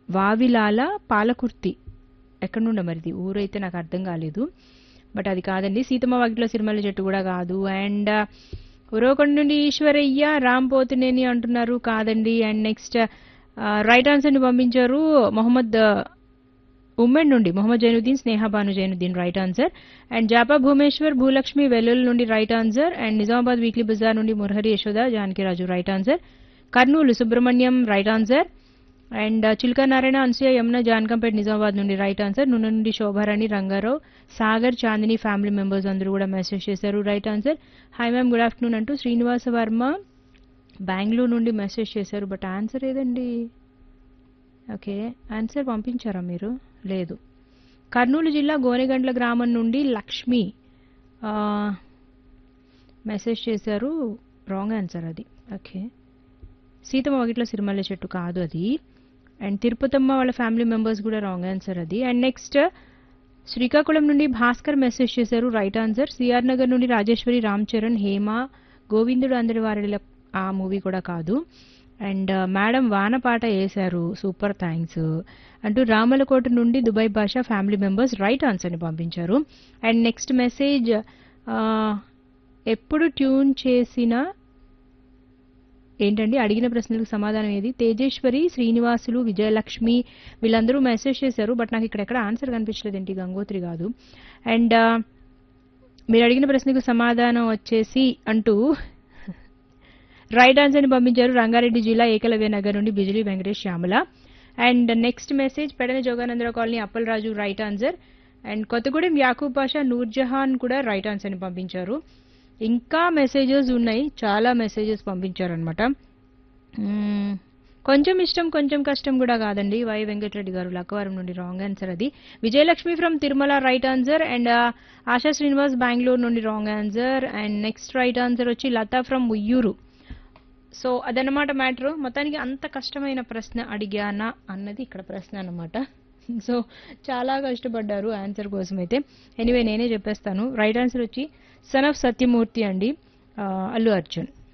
వావిలాల పాలకుర్తి ఎక్కడ నుండి మరిది ఊరైతే నాకు అర్థం కాలేదు బట్ అది కాదండి సీతమ్మ వాకిట్లో సిరిమల్ల చెట్టు కూడా కాదు అండ్ ఉరవకొండ నుండి ఈశ్వరయ్య రామ్ పోతునేని అంటున్నారు కాదండి అండ్ నెక్స్ట్ రైట్ ఆన్సర్ని పంపించారు మొహమ్మద్ ఉమ్మెడ్ నుండి Mohammed Zainuddin Sneha Bhanu Zainuddin right answer and Japa Bhumeshwar Bhulakshmi Vellul నుండి right answer and Nizamabad weekly బజార్ నుండి Murahari Yashoda Janakiraju right answer Kurnool Subrahmanyam right answer and Chilka Narayana Anasuya Yamuna Janakampet Nizamabad నుండి రైట్ ఆన్సర్ నూనె నుండి శోభారాణి రంగారావు సాగర్ చాందిని ఫ్యామిలీ మెంబర్స్ అందరూ కూడా మెసేజ్ చేశారు right answer hi ma'am good afternoon అంటూ శ్రీనివాస వర్మ బెంగళూరు నుండి మెసేజ్ చేశారు బట్ ఆన్సర్ ఏదండి ఓకే ఆన్సర్ పంపించారా మీరు లేదు కర్నూలు జిల్లా గోనెగండ్ల గ్రామం నుండి లక్ష్మి ఆ, మెసేజ్ చేశారు రాంగ్ ఆన్సర్ అది ఓకే సీతమ్మ వాకిట్లో సిరిమల్లె చెట్టు కాదు అది అండ్ తిరుపతమ్మ వాళ్ళ ఫ్యామిలీ మెంబర్స్ కూడా రాంగ్ ఆన్సర్ అది అండ్ నెక్స్ట్ శ్రీకాకుళం నుండి భాస్కర్ మెసేజ్ చేశారు రైట్ ఆన్సర్ సిఆర్ నగర్ నుండి రాజేశ్వరి రామ్ చరణ్ హేమ గోవిందుడు అందరి వారిల ఆ మూవీ కూడా కాదు అండ్ మేడం వానపాట వేశారు సూపర్ థ్యాంక్స్ అంటూ రామలకోట నుండి దుబాయ్ భాష ఫ్యామిలీ మెంబర్స్ రైట్ ఆన్సర్ని పంపించారు అండ్ నెక్స్ట్ మెసేజ్ ఎప్పుడు ట్యూన్ చేసిన ఏంటండి అడిగిన ప్రశ్నలకు సమాధానం ఏది తేజేశ్వరి శ్రీనివాసులు విజయలక్ష్మి వీళ్ళందరూ మెసేజ్ చేశారు బట్ నాకు ఇక్కడ ఎక్కడ ఆన్సర్ కనిపించలేదు ఏంటి గంగోత్రి కాదు అండ్ మీరు అడిగిన ప్రశ్నకు సమాధానం వచ్చేసి అంటూ రైట్ ఆన్సర్ని పంపించారు రంగారెడ్డి జిల్లా ఏకలవ్య నగర్ నుండి Bijili Venkatesh Shyamala and next message Pedana Joganandarao colony Appalaraju right answer and Kothagudem Yakub Pasha Noorjahan కూడా రైట్ ఆన్సర్ని పంపించారు ఇంకా మెసేజెస్ ఉన్నాయి చాలా మెసేజెస్ పంపించారనమాట కొంచెం ఇష్టం కొంచెం కష్టం కూడా కాదండి వై వెంకటరెడ్డి గారు లక్కవరం నుండి రాంగ్ ఆన్సర్ అది Vijayalakshmi from Tirumala right answer and Asha Srinivas Bengaluru నుండి wrong answer and next right answer వచ్చి లతా ఫ్రమ్ ఉయ్యూరు సో అదనమాట మ్యాటర్ మొత్తానికి అంత కష్టమైన ప్రశ్న అడిగానా అన్నది ఇక్కడ ప్రశ్న అన్నమాట సో చాలా కష్టపడ్డారు ఆన్సర్ కోసం అయితే ఎనీవే నేనే చెప్పేస్తాను రైట్ ఆన్సర్ వచ్చి సన్ ఆఫ్ సత్యమూర్తి అండి ఆ, అల్లు అర్జున్